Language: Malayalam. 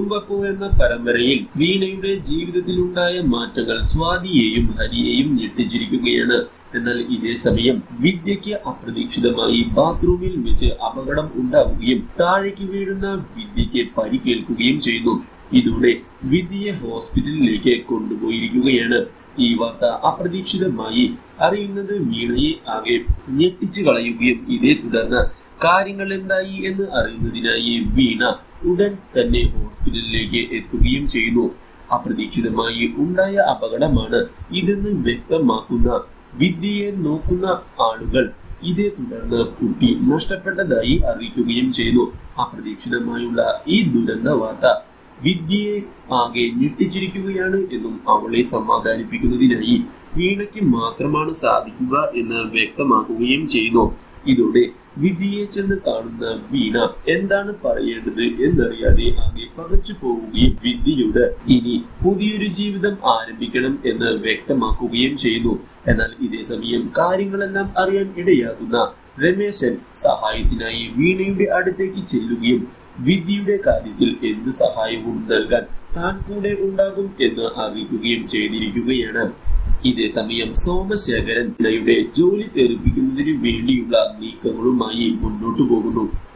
തുമ്പപ്പൂ എന്ന പരമ്പരയിൽ വീണയുടെ ജീവിതത്തിലുണ്ടായ മാറ്റങ്ങൾ സ്വാതിയെയും ഹരിയെയും ഞെട്ടിച്ചിരിക്കുകയാണ് എന്നാൽ ഇതേ സമയം വിദ്യയ്ക്ക് അപ്രതീക്ഷിതമായി ബാത്റൂമിൽ വെച്ച് അപകടം ഉണ്ടാവുകയും താഴേക്ക് വീഴുന്ന വിദ്യയ്ക്ക് പരിക്കേൽക്കുകയും ചെയ്യുന്നു ഇതോടെ വിദ്യയെ ഹോസ്പിറ്റലിലേക്ക് കൊണ്ടുപോയിരിക്കുകയാണ് ഈ വാർത്ത അപ്രതീക്ഷിതമായി അറിയുന്നത് വീണയെ ആകെ ഞെട്ടിച്ചു കളയുകയും ഇതേ തുടർന്ന് കാര്യങ്ങൾ എന്തായി എന്ന് അറിയുന്നതിനായി വീണ ഉടൻ തന്നെ ഹോസ്പിറ്റലിലേക്ക് എത്തുകയും ചെയ്യുന്നു അപ്രതീക്ഷിതമായി ഉണ്ടായ അപകടമാണ് ഇതെന്ന് വ്യക്തമാക്കുന്ന വിദ്യയെ നോക്കുന്ന ആളുകൾ ഇതേ തുടർന്ന് കുട്ടി നഷ്ടപ്പെട്ടതായി അറിയിക്കുകയും ചെയ്തു അപ്രതീക്ഷിതമായുള്ള ഈ ദുരന്ത വാർത്ത വിദ്യയെ ആകെ ഞെട്ടിച്ചിരിക്കുകയാണ് എന്നും അവളെ സമാധാനിപ്പിക്കുന്നതിനായി വീണയ്ക്ക് മാത്രമാണ് സാധിക്കുക എന്ന് വ്യക്തമാക്കുകയും ചെയ്യുന്നു ഇതോടെ വിധിയെ ചെന്ന് കാണുന്ന വീണ എന്താണ് പറയേണ്ടത് എന്നറിയാതെ ആകെ പകച്ചു പോവുകയും വിദ്യയോട് ഇനി പുതിയൊരു ജീവിതം ആരംഭിക്കണം എന്ന് വ്യക്തമാക്കുകയും ചെയ്യുന്നു എന്നാൽ ഇതേ സമയം കാര്യങ്ങളെല്ലാം അറിയാൻ ഇടയാകുന്ന രമേശൻ സഹായത്തിനായി വീണയുടെ അടുത്തേക്ക് ചെല്ലുകയും വിദ്യയുടെ കാര്യത്തിൽ എന്ത് സഹായവും നൽകാൻ താൻ കൂടെ ഉണ്ടാകും എന്ന് അറിയിക്കുകയും ചെയ്തിരിക്കുകയാണ് ഇതേ സമയം സോമശേഖരൻ വീണയുടെ ജോലി തെറിപ്പിക്കുന്നതിന് വേണ്ടിയുള്ള നീക്കങ്ങളുമായി മുന്നോട്ടു പോകുന്നു